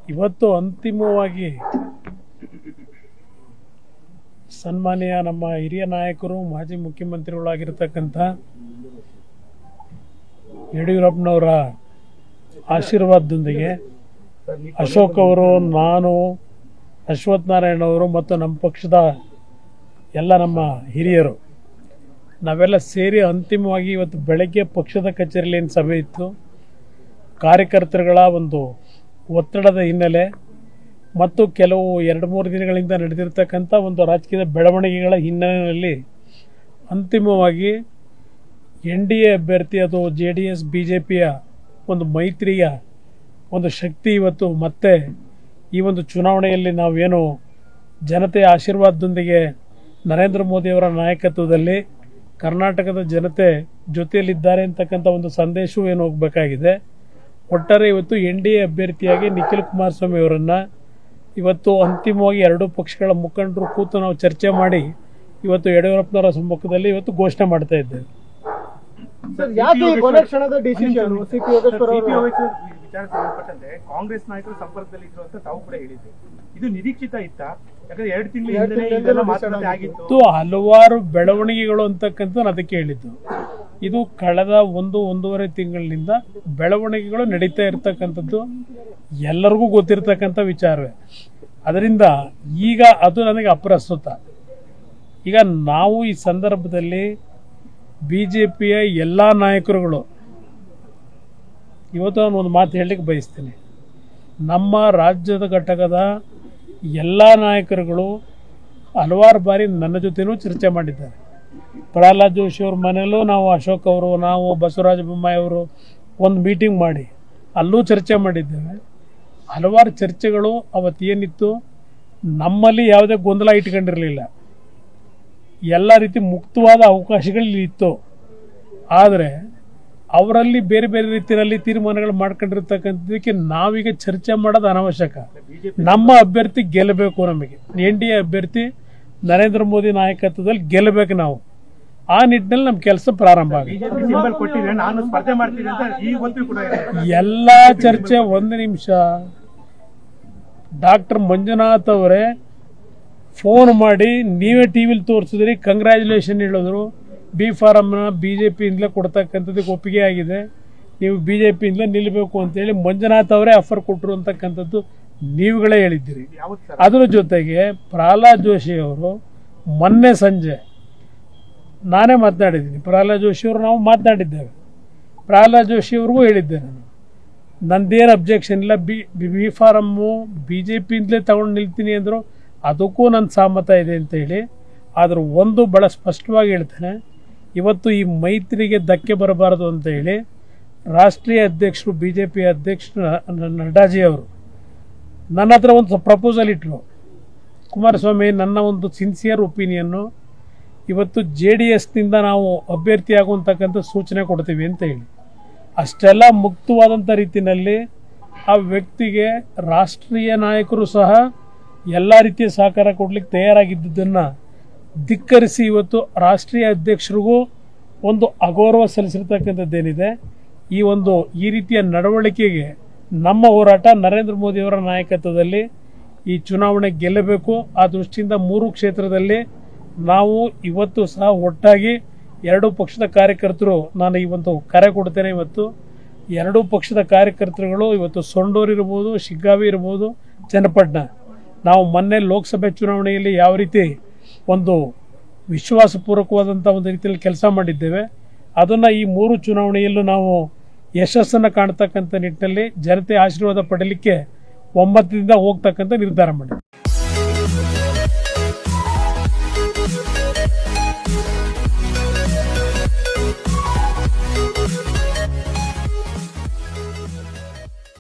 ಇವತ್ತು ಅಂತಿಮವಾಗಿ ಸನ್ಮಾನ್ಯ ನಮ್ಮ ಹಿರಿಯ ನಾಯಕರು ಮಾಜಿ ಮುಖ್ಯಮಂತ್ರಿಗಳಾಗಿರ್ತಕ್ಕಂಥ ಯಡಿಯೂರಪ್ಪನವರ ಆಶೀರ್ವಾದದೊಂದಿಗೆ ಅಶೋಕ್ ಅವರು ನಾನು ಅಶ್ವಥ್ ನಾರಾಯಣ ಅವರು ಮತ್ತು ನಮ್ಮ ಪಕ್ಷದ ಎಲ್ಲ ನಮ್ಮ ಹಿರಿಯರು ನಾವೆಲ್ಲ ಸೇರಿ ಅಂತಿಮವಾಗಿ ಇವತ್ತು ಬೆಳಗ್ಗೆ ಪಕ್ಷದ ಕಚೇರಿಯಲ್ಲಿ ಏನು ಸಭೆ ಇತ್ತು ಕಾರ್ಯಕರ್ತರುಗಳ ಒಂದು ಒತ್ತಡದ ಹಿನ್ನೆಲೆ ಮತ್ತು ಕೆಲವು ಎರಡು ಮೂರು ದಿನಗಳಿಂದ ನಡೆದಿರ್ತಕ್ಕಂಥ ಒಂದು ರಾಜಕೀಯದ ಬೆಳವಣಿಗೆಗಳ ಹಿನ್ನೆಲೆಯಲ್ಲಿ ಅಂತಿಮವಾಗಿ ಎನ್ ಡಿ ಎ ಅಭ್ಯರ್ಥಿ ಅದು J D S B J ಪಿಯ ಒಂದು ಮೈತ್ರಿಯ ಒಂದು ಶಕ್ತಿ ಇವತ್ತು ಮತ್ತೆ ಈ ಒಂದು ಚುನಾವಣೆಯಲ್ಲಿ ನಾವೇನು ಜನತೆಯ ಆಶೀರ್ವಾದದೊಂದಿಗೆ ನರೇಂದ್ರ ಮೋದಿಯವರ ನಾಯಕತ್ವದಲ್ಲಿ ಕರ್ನಾಟಕದ ಜನತೆ ಜೊತೆಯಲ್ಲಿದ್ದಾರೆ ಅಂತಕ್ಕಂಥ ಒಂದು ಸಂದೇಶವೂ ಏನು ಹೋಗಬೇಕಾಗಿದೆ ಒಟ್ಟಾರೆ ಇವತ್ತು ಎನ್ ಡಿ ಎ ಅಭ್ಯರ್ಥಿಯಾಗಿ ನಿಖಿಲ್ ಕುಮಾರಸ್ವಾಮಿ ಅವರನ್ನು ಇವತ್ತು ಅಂತಿಮವಾಗಿ ಎರಡೂ ಪಕ್ಷಗಳ ಮುಖಂಡರು ಕೂತು ನಾವು ಚರ್ಚೆ ಮಾಡಿ ಇವತ್ತು ಯಡಿಯೂರಪ್ಪನವರ ಸಮ್ಮುಖದಲ್ಲಿ ಇವತ್ತು ಘೋಷಣೆ ಮಾಡ್ತಾ ಇದ್ದೇವೆ ಸರ್ ಯಾಕೆ ಈ ಕೊನೆ ಕ್ಷಣದ decision C P Yogeshwar CP ಅವರು ವಿಚಾರ ಸಂಬಂಧಪಟ್ಟಂತೆ ಕಾಂಗ್ರೆಸ್ ನಾಯಕರು ಸಂಪರ್ಕದಲ್ಲಿ ಇದ್ರು ಅಂತ ತಾವು ಕೂಡ ಹೇಳಿದ್ರು ಇದು ನಿರೀಕ್ಷಿತ ಇತ್ತ ಯಾಕಂದ್ರೆ ಎರಡು ತಿಂಗಳ ಎರಡು ಹಿಂದೆ ತಿಂಗಳಿಂದ ಇದೆಲ್ಲ decide ಮಾತುಕತೆ ಆಗಿತ್ತು. ಆಗಿತ್ತು ಮತ್ತು ಹಲವಾರು ಬೆಳವಣಿಗೆಗಳು ಅಂತಕ್ಕಂಥ ನಾನು ಅದಕ್ಕೆ ಹೇಳಿದ್ದು ಇದು ಕಳೆದ ಒಂದು ಒಂದೂವರೆ ತಿಂಗಳಿನಿಂದ ಬೆಳವಣಿಗೆಗಳು ನಡೀತಾ ಇರತಕ್ಕಂಥದ್ದು ಎಲ್ಲರಿಗೂ ಗೊತ್ತಿರತಕ್ಕಂಥ ವಿಚಾರವೇ ಅದರಿಂದ ಈಗ ಅದು ನನಗೆ ಅಪ್ರಸ್ತುತ ಈಗ ನಾವು ಈ ಸಂದರ್ಭದಲ್ಲಿ ಬಿ ಜೆ ಪಿಯ ಎಲ್ಲ ನಾಯಕರುಗಳು ಇವತ್ತು ನಾನು ಒಂದು ಮಾತು ಹೇಳಲಿಕ್ಕೆ ಬಯಸ್ತೀನಿ ನಮ್ಮ ರಾಜ್ಯದ ಘಟಕದ ಎಲ್ಲ ನಾಯಕರುಗಳು ಹಲವಾರು ಬಾರಿ ನನ್ನ ಜೊತೆನೂ ಚರ್ಚೆ ಮಾಡಿದ್ದಾರೆ ಪ್ರಹ್ಲಾದ್ ಜೋಶಿ ಅವ್ರ ಮನೆಯಲ್ಲೂ ನಾವು ಅಶೋಕ್ ಅವರು ನಾವು ಬಸವರಾಜ ಬೊಮ್ಮಾಯಿ ಅವರು ಒಂದು ಮೀಟಿಂಗ್ ಮಾಡಿ ಅಲ್ಲೂ ಚರ್ಚೆ ಮಾಡಿದ್ದೇವೆ ಹಲವಾರು ಚರ್ಚೆಗಳು ಅವತ್ತು ಏನಿತ್ತು ನಮ್ಮಲ್ಲಿ ಯಾವುದೇ ಗೊಂದಲ ಇಟ್ಕೊಂಡಿರಲಿಲ್ಲ ಎಲ್ಲ ರೀತಿ ಮುಕ್ತವಾದ ಅವಕಾಶಗಳು ಇತ್ತು ಆದರೆ ಅವರಲ್ಲಿ ಬೇರೆ ಬೇರೆ ರೀತಿಯಲ್ಲಿ ತೀರ್ಮಾನಗಳು ಮಾಡ್ಕೊಂಡಿರ್ತಕ್ಕಂಥದಕ್ಕೆ ನಾವೀಗ ಚರ್ಚೆ ಮಾಡೋದು ಅನಾವಶ್ಯಕ ನಮ್ಮ ಅಭ್ಯರ್ಥಿ ಗೆಲ್ಲಬೇಕು ನಮಗೆ ಎನ್ ಡಿ ಎ ಅಭ್ಯರ್ಥಿ ನರೇಂದ್ರ ಮೋದಿ ನಾಯಕತ್ವದಲ್ಲಿ ಗೆಲ್ಲಬೇಕು ನಾವು ಆ ನಿಟ್ಟಿನಲ್ಲಿ ನಮ್ಮ ಕೆಲಸ ಪ್ರಾರಂಭ ಆಗಿದೆ ಬಿಜೆಪಿ ಸಿಂಬಲ್ ಕೊಟ್ಟಿದ್ರೆ ನಾನು ಸ್ಪರ್ಧೆ ಮಾಡ್ತೀನಿ ಅಂತ ಈ ಹೊತ್ತು ಕೂಡ ಇದೆ. ಎಲ್ಲ ಚರ್ಚೆ ಒಂದು ನಿಮಿಷ ಡಾಕ್ಟರ್ ಮಂಜುನಾಥ್ ಅವರೇ ಫೋನ್ ಮಾಡಿ ನೀವೇ ಟಿ ವಿಲಿ ತೋರಿಸಿದ್ರಿ ಕಂಗ್ರ್ಯಾಚುಲೇಷನ್ ಹೇಳಿದ್ರು ಬಿ ಫಾರಮ್ನ ಬಿ ಜೆ ಪಿಯಿಂದಲೇ ಕೊಡ್ತಕ್ಕಂಥದ್ದಕ್ಕೆ ಒಪ್ಪಿಗೆ ಆಗಿದೆ ನೀವು ಬಿ ಜೆ ಪಿಯಿಂದಲೇ ನಿಲ್ಲಬೇಕು ಅಂತೇಳಿ ಮಂಜುನಾಥ್ ಅವರೇ ಆಫರ್ ಕೊಟ್ಟರು ಅಂತಕ್ಕಂಥದ್ದು ನೀವುಗಳೇ ಹೇಳಿದ್ದೀರಿ ಯಾವತ್ತು ಸರ್ ಅದರ ಜೊತೆಗೆ ಪ್ರಹ್ಲಾದ್ ಜೋಶಿ ಅವರು ಮೊನ್ನೆ ಸಂಜೆ ನಾನೇ ಮಾತನಾಡಿದ್ದೀನಿ ಪ್ರಹ್ಲಾದ್ ಜೋಶಿ ಅವರು ನಾವು ಮಾತನಾಡಿದ್ದೇವೆ ಪ್ರಹ್ಲಾದ್ ಜೋಶಿ ಅವ್ರಿಗೂ ಹೇಳಿದ್ದೆ ನಾನು ನಂದೇನು ಅಬ್ಜೆಕ್ಷನ್ ಇಲ್ಲ B B form B J ಪಿಯಿಂದಲೇ ತಗೊಂಡು ನಿಲ್ತೀನಿ ಅಂದರು ಅದಕ್ಕೂ ನನ್ನ ಸಹಮತ ಇದೆ ಅಂತ ಹೇಳಿ ಆದ್ರೆ ಒಂದು ಭಾಳ ಸ್ಪಷ್ಟವಾಗಿ ಹೇಳ್ತೇನೆ ಇವತ್ತು ಈ ಮೈತ್ರಿಗೆ ಧಕ್ಕೆ ಬರಬಾರದು ಅಂತ ಹೇಳಿ ರಾಷ್ಟ್ರೀಯ ಅಧ್ಯಕ್ಷರು ಬಿ ಜೆ ಪಿ ಅಧ್ಯಕ್ಷರು ನ- ನಡ್ಡಾಜಿ ಅವರು ನನ್ನ ಹತ್ರ ಒಂದು ಪ್ರಪೋಸಲ್ ಇಟ್ಟರು ಕುಮಾರಸ್ವಾಮಿ ನನ್ನ ಒಂದು ಸಿನ್ಸಿಯರ್ ಒಪಿನಿಯನ್ನು ಇವತ್ತು ಜೆ ಡಿ ಎಸ್ನಿಂದ ನಾವು ಅಭ್ಯರ್ಥಿ ಆಗುವಂತಕ್ಕಂಥ ಸೂಚನೆ ಕೊಡ್ತೀವಿ ಅಂತ ಹೇಳಿ ಅಷ್ಟೆಲ್ಲ ಮುಕ್ತವಾದಂಥ ರೀತಿಯಲ್ಲಿ ಆ ವ್ಯಕ್ತಿಗೆ ರಾಷ್ಟ್ರೀಯ ನಾಯಕರು ಸಹ ಎಲ್ಲ ರೀತಿಯ ಸಹಕಾರ ಕೊಡ್ಲಿಕ್ಕೆ ತಯಾರಾಗಿದ್ದುದನ್ನು ಧಿಕ್ಕರಿಸಿ ಇವತ್ತು ರಾಷ್ಟ್ರೀಯ ಅಧ್ಯಕ್ಷರಿಗೂ ಒಂದು ಅಗೌರವ ಸಲ್ಲಿಸಿರ್ತಕ್ಕಂಥದ್ದೇನಿದೆ ಈ ಒಂದು ಈ ರೀತಿಯ ನಡವಳಿಕೆಗೆ ನಮ್ಮ ಹೋರಾಟ ನರೇಂದ್ರ ಮೋದಿಯವರ ನಾಯಕತ್ವದಲ್ಲಿ ಈ ಚುನಾವಣೆ ಗೆಲ್ಲಬೇಕು ಆ ದೃಷ್ಟಿಯಿಂದ ಮೂರು ಕ್ಷೇತ್ರದಲ್ಲಿ ನಾವು ಇವತ್ತು ಸಹ ಒಟ್ಟಾಗಿ ಎರಡೂ ಪಕ್ಷದ ಕಾರ್ಯಕರ್ತರು ನಾನು ಈ ಒಂದು ಕರೆ ಕೊಡ್ತೇನೆ ಇವತ್ತು ಎರಡೂ ಪಕ್ಷದ ಕಾರ್ಯಕರ್ತರುಗಳು ಇವತ್ತು ಸೊಂಡೂರು ಇರ್ಬೋದು ಶಿಗ್ಗಾವಿ ಇರ್ಬೋದು ಚನ್ನಪಟ್ಟಣ ನಾವು ಮೊನ್ನೆ ಲೋಕಸಭೆ ಚುನಾವಣೆಯಲ್ಲಿ ಯಾವ ರೀತಿ ಒಂದು ವಿಶ್ವಾಸಪೂರ್ವಕವಾದಂಥ ಒಂದು ರೀತಿಯಲ್ಲಿ ಕೆಲಸ ಮಾಡಿದ್ದೇವೆ ಅದನ್ನು ಈ ಮೂರು ಚುನಾವಣೆಯಲ್ಲೂ ನಾವು ಯಶಸ್ಸನ್ನು ಕಾಣ್ತಕ್ಕಂಥ ನಿಟ್ಟಿನಲ್ಲಿ ಜನತೆ ಆಶೀರ್ವಾದ ಪಡೀಲಿಕ್ಕೆ ಒಮ್ಮತದಿಂದ ಹೋಗ್ತಕ್ಕಂಥ ನಿರ್ಧಾರ ಮಾಡಿದ್ದೇವೆ